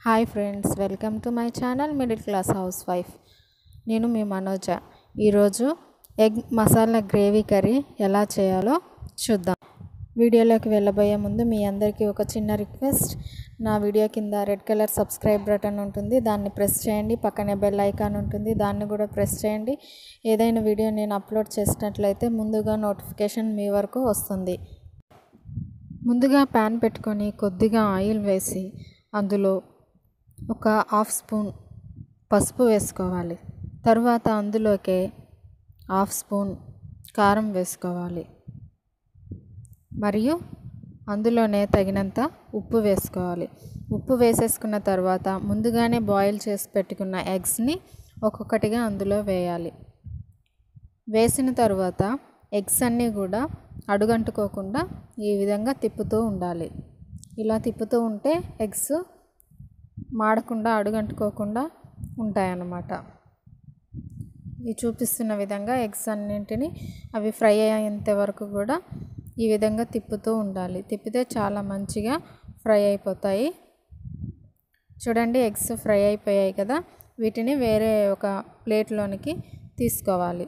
hi friends welcome to my channel middle class house wife నేను మీ మనోజ ఈరోజు egg masala gravy curry ఎలా చేయాలో చూద్దాం వీడియోలోకి వెళ్ళబోయే ముందు మీ అందరికీ ఒక చిన్న రిక్వెస్ట్ నా వీడియో కింద రెడ్ కలర్ సబ్స్క్రైబ్ బటన్ ఉంటుంది దాన్ని ప్రెస్ చేయండి పక్కనే బెల్ ఐకాన్ ఉంటుంది దాన్ని కూడా ప్రెస్ చేయండి ఏదైనా వీడియో నేను అప్లోడ్ చేసినట్లయితే ముందుగా నోటిఫికేషన్ మీ వరకు వస్తుంది ముందుగా ప్యాన్ పెట్టుకొని కొద్దిగా ఆయిల్ వేసి అందులో ఒక హాఫ్ స్పూన్ పసుపు వేసుకోవాలి తర్వాత అందులోకే హాఫ్ స్పూన్ కారం వేసుకోవాలి మరియు అందులోనే తగినంత ఉప్పు వేసుకోవాలి ఉప్పు వేసేసుకున్న తర్వాత ముందుగానే బాయిల్ చేసి పెట్టుకున్న ఎగ్స్ని ఒక్కొక్కటిగా అందులో వేయాలి వేసిన తర్వాత ఎగ్స్ అన్నీ కూడా అడుగంటుకోకుండా ఈ విధంగా తిప్పుతూ ఉండాలి ఇలా తిప్పుతూ ఉంటే ఎగ్స్ మాడకుండా అడుగంటుకోకుండా ఉంటాయన్నమాట ఈ చూపిస్తున్న విధంగా ఎగ్స్ అన్నింటిని అవి ఫ్రై అయ్యేంత వరకు కూడా ఈ విధంగా తిప్పుతూ ఉండాలి తిప్పితే చాలా మంచిగా ఫ్రై అయిపోతాయి చూడండి ఎగ్స్ ఫ్రై అయిపోయాయి కదా వీటిని వేరే ఒక ప్లేట్లోనికి తీసుకోవాలి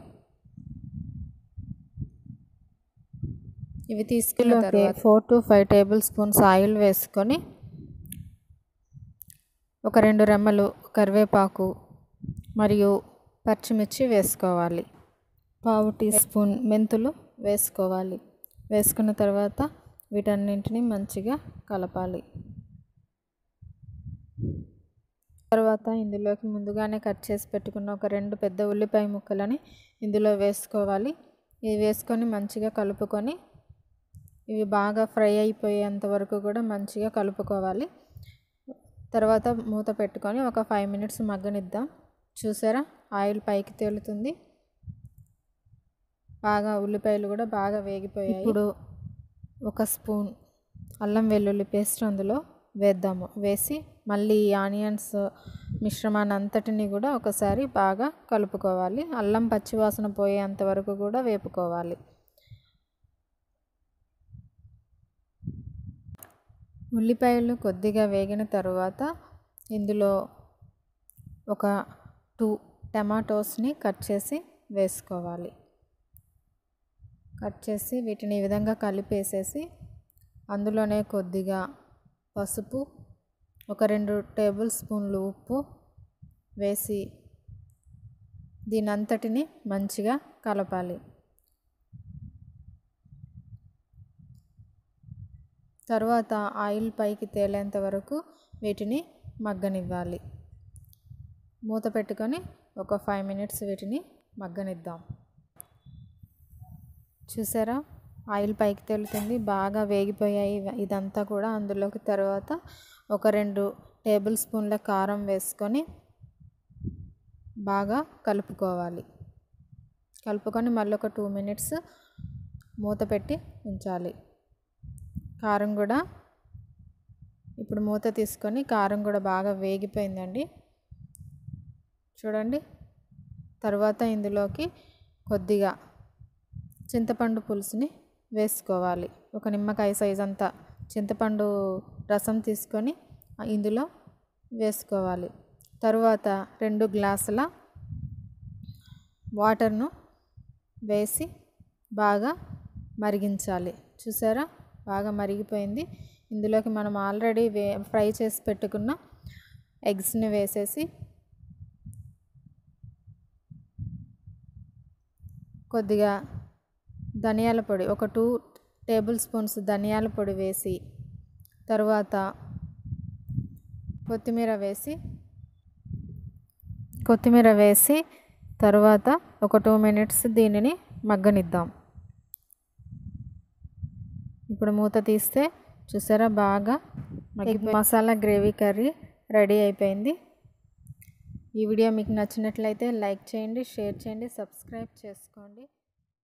ఇవి తీసుకున్న తర్వాత four to five table spoons oil వేసుకొని ఒక రెండు రెమ్మలు కరివేపాకు మరియు పచ్చిమిర్చి వేసుకోవాలి పావు టీ స్పూన్ మెంతులు వేసుకోవాలి వేసుకున్న తర్వాత వీటన్నింటిని మంచిగా కలపాలి తర్వాత ఇందులోకి ముందుగానే కట్ చేసి పెట్టుకున్న ఒక రెండు పెద్ద ఉల్లిపాయ ముక్కలని ఇందులో వేసుకోవాలి ఇవి వేసుకొని మంచిగా కలుపుకొని ఇవి బాగా ఫ్రై అయిపోయేంత వరకు కూడా మంచిగా కలుపుకోవాలి తర్వాత మూత పెట్టుకొని ఒక ఫైవ్ మినిట్స్ మగ్గనిద్దాం చూసారా ఆయిల్ పైకి తేలుతుంది బాగా ఉల్లిపాయలు కూడా బాగా వేగిపోయాయి ఇప్పుడు ఒక స్పూన్ అల్లం వెల్లుల్లి పేస్ట్ అందులో వేద్దాము వేసి మళ్ళీ ఈ ఆనియన్స్ మిశ్రమాన్ని అంతటిని కూడా ఒకసారి బాగా కలుపుకోవాలి అల్లం పచ్చివాసన పోయేంత వరకు కూడా వేపుకోవాలి ఉల్లిపాయలు కొద్దిగా వేగిన తర్వాత ఇందులో ఒక టూ టమాటోస్ని కట్ చేసి వేసుకోవాలి కట్ చేసి వీటిని ఈ విధంగా కలిపేసేసి అందులోనే కొద్దిగా పసుపు ఒక రెండు టేబుల్ స్పూన్లు ఉప్పు వేసి దీని అంతటిని మంచిగా కలపాలి తర్వాత ఆయిల్ పైకి తేలేంత వరకు వీటిని మగ్గనివ్వాలి మూత పెట్టుకొని ఒక ఫైవ్ మినిట్స్ వీటిని మగ్గనిద్దాం చూసారా ఆయిల్ పైకి తేలుతుంది బాగా వేగిపోయాయి ఇదంతా కూడా అందులోకి తర్వాత ఒక రెండు టేబుల్ స్పూన్ల కారం వేసుకొని బాగా కలుపుకోవాలి కలుపుకొని మళ్ళీ ఒక టూ మినిట్స్ మూత పెట్టి ఉంచాలి కారం కూడా ఇప్పుడు మూత తీసుకొని కారం కూడా బాగా వేగిపోయిందండి చూడండి తర్వాత ఇందులోకి కొద్దిగా చింతపండు పులుసుని వేసుకోవాలి ఒక నిమ్మకాయ సైజ్ అంతా చింతపండు రసం తీసుకొని ఇందులో వేసుకోవాలి తరువాత రెండు గ్లాసుల వాటర్ను వేసి బాగా మరిగించాలి చూసారా బాగా మరిగిపోయింది ఇందులోకి మనం ఆల్రెడీ వే ఫ్రై చేసి పెట్టుకున్న ఎగ్స్ని వేసేసి కొద్దిగా ధనియాల పొడి ఒక టూ టేబుల్ స్పూన్స్ ధనియాల పొడి వేసి తరువాత కొత్తిమీర వేసి కొత్తిమీర వేసి తర్వాత ఒక టూ మినిట్స్ దీనిని మగ్గనిద్దాం ఇప్పుడు మూత తీస్తే చూసారా బాగా egg masala gravy curry ready అయిపోయింది ఈ వీడియో మీకు నచ్చినట్లయితే లైక్ చేయండి షేర్ చేయండి సబ్స్క్రైబ్ చేసుకోండి